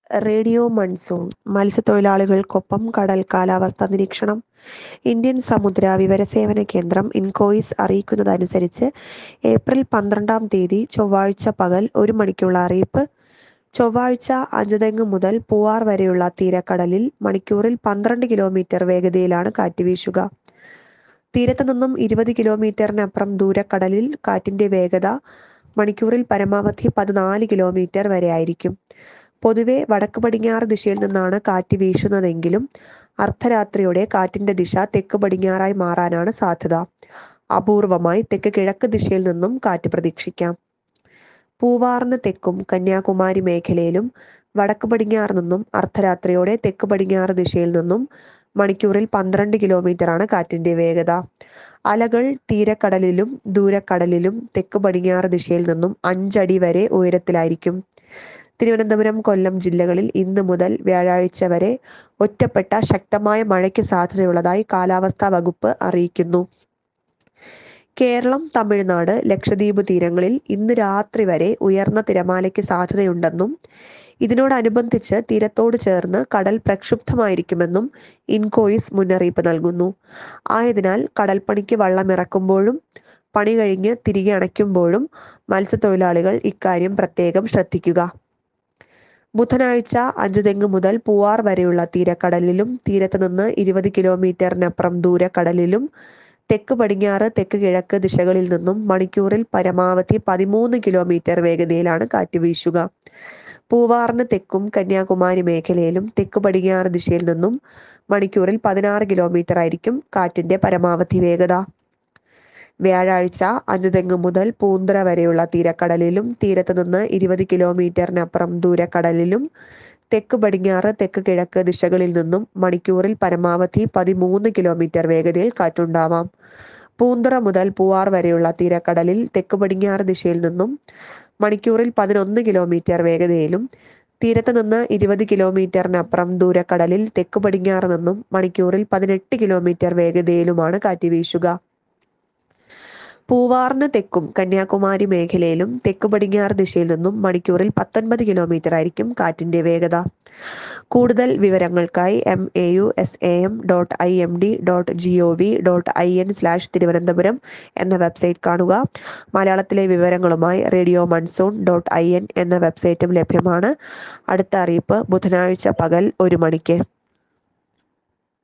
radio monsoon മത്സ്യത്തൊഴിലാളികൾക്കൊപ്പം കടൽ കാലാവസ്ഥാ നിരീക്ഷണം ഇന്ത്യൻ സമുദ്ര വിവരസേവന കേന്ദ്രം ഇൻകോയിസ് അറിയിക്കുന്നതനുസരിച്ച് ഏപ്രിൽ പന്ത്രണ്ടാം തീയതി ചൊവ്വാഴ്ച പകൽ ഒരു മണിക്കുള്ള അറിയിപ്പ് ചൊവ്വാഴ്ച അഞ്ചുതെങ്ങ് മുതൽ പൂവാർ വരെയുള്ള തീരക്കടലിൽ മണിക്കൂറിൽ പന്ത്രണ്ട് കിലോമീറ്റർ വേഗതയിലാണ് കാറ്റ് വീശുക തീരത്ത് നിന്നും ഇരുപത് കിലോമീറ്ററിനപ്പുറം ദൂരക്കടലിൽ കാറ്റിന്റെ വേഗത മണിക്കൂറിൽ പരമാവധി പതിനാല് കിലോമീറ്റർ വരെ ആയിരിക്കും പൊതുവെ വടക്ക് പടിഞ്ഞാറ് ദിശയിൽ നിന്നാണ് കാറ്റ് വീശുന്നതെങ്കിലും അർദ്ധരാത്രിയോടെ കാറ്റിന്റെ ദിശ തെക്ക് പടിഞ്ഞാറായി മാറാനാണ് സാധ്യത അപൂർവമായി തെക്ക് കിഴക്ക് ദിശയിൽ നിന്നും കാറ്റ് പ്രതീക്ഷിക്കാം പൂവാറിന് തെക്കും കന്യാകുമാരി മേഖലയിലും വടക്ക് പടിഞ്ഞാറ് നിന്നും അർദ്ധരാത്രിയോടെ തെക്ക് പടിഞ്ഞാറ് ദിശയിൽ നിന്നും മണിക്കൂറിൽ പന്ത്രണ്ട് കിലോമീറ്ററാണ് കാറ്റിന്റെ വേഗത അലകൾ തീരക്കടലിലും ദൂരക്കടലിലും തെക്ക് പടിഞ്ഞാറ് ദിശയിൽ നിന്നും അഞ്ചടി വരെ ഉയരത്തിലായിരിക്കും തിരുവനന്തപുരം കൊല്ലം ജില്ലകളിൽ ഇന്ന് മുതൽ വ്യാഴാഴ്ച വരെ ഒറ്റപ്പെട്ട ശക്തമായ മഴയ്ക്ക് സാധ്യതയുള്ളതായി കാലാവസ്ഥാ വകുപ്പ് അറിയിക്കുന്നു കേരളം തമിഴ്നാട് ലക്ഷദ്വീപ് തീരങ്ങളിൽ ഇന്ന് രാത്രി വരെ ഉയർന്ന തിരമാലയ്ക്ക് സാധ്യതയുണ്ടെന്നും ഇതിനോടനുബന്ധിച്ച് തീരത്തോട് ചേർന്ന് കടൽ പ്രക്ഷുബ്ധമായിരിക്കുമെന്നും ഇൻകോയിസ് മുന്നറിയിപ്പ് നൽകുന്നു ആയതിനാൽ കടൽപ്പണിക്ക് വള്ളമിറക്കുമ്പോഴും പണി കഴിഞ്ഞ് തിരികെ അണയ്ക്കുമ്പോഴും മത്സ്യത്തൊഴിലാളികൾ ഇക്കാര്യം പ്രത്യേകം ശ്രദ്ധിക്കുക ബുധനാഴ്ച അഞ്ചുതെങ്ങ് മുതൽ പൂവാർ വരെയുള്ള തീരക്കടലിലും തീരത്ത് നിന്ന് ഇരുപത് കിലോമീറ്ററിനപ്പുറം ദൂരക്കടലിലും തെക്ക് പടിഞ്ഞാറ് തെക്ക് കിഴക്ക് ദിശകളിൽ നിന്നും മണിക്കൂറിൽ പരമാവധി പതിമൂന്ന് കിലോമീറ്റർ വേഗതയിലാണ് കാറ്റ് വീശുക പൂവാറിന് തെക്കും കന്യാകുമാരി മേഖലയിലും തെക്ക് പടിഞ്ഞാറ് ദിശയിൽ നിന്നും മണിക്കൂറിൽ പതിനാറ് കിലോമീറ്റർ ആയിരിക്കും കാറ്റിന്റെ പരമാവധി വേഗത വ്യാഴാഴ്ച അഞ്ചുതെങ്ങ് മുതൽ പൂന്തറ വരെയുള്ള തീരക്കടലിലും തീരത്ത് നിന്ന് ഇരുപത് കിലോമീറ്ററിനപ്പുറം ദൂരക്കടലിലും തെക്ക് പടിഞ്ഞാറ് തെക്ക് കിഴക്ക് ദിശകളിൽ നിന്നും മണിക്കൂറിൽ പരമാവധി പതിമൂന്ന് കിലോമീറ്റർ വേഗതയിൽ കാറ്റുണ്ടാവാം പൂന്തറ മുതൽ പൂവാർ വരെയുള്ള തീരക്കടലിൽ തെക്ക് പടിഞ്ഞാറ് ദിശയിൽ നിന്നും മണിക്കൂറിൽ പതിനൊന്ന് കിലോമീറ്റർ വേഗതയിലും തീരത്ത് നിന്ന് ഇരുപത് കിലോമീറ്ററിനപ്പുറം ദൂരക്കടലിൽ തെക്ക് പടിഞ്ഞാറ് നിന്നും മണിക്കൂറിൽ പതിനെട്ട് കിലോമീറ്റർ വേഗതയിലുമാണ് കാറ്റ് വീശുക പൂവാറിന് തെക്കും കന്യാകുമാരി മേഖലയിലും തെക്ക് പടിഞ്ഞാറ് ദിശയിൽ നിന്നും മണിക്കൂറിൽ പത്തൊൻപത് കിലോമീറ്റർ ആയിരിക്കും കാറ്റിന്റെ വേഗത കൂടുതൽ വിവരങ്ങൾക്കായി M A U S A M dot I M D dot G O V dot I N slash Thiruvananthapuram എന്ന വെബ്സൈറ്റ് കാണുക മലയാളത്തിലെ വിവരങ്ങളുമായി radio monsoon dot I N എന്ന വെബ്സൈറ്റും ലഭ്യമാണ് അടുത്ത അറിയിപ്പ് ബുധനാഴ്ച പകൽ ഒരു മണിക്ക്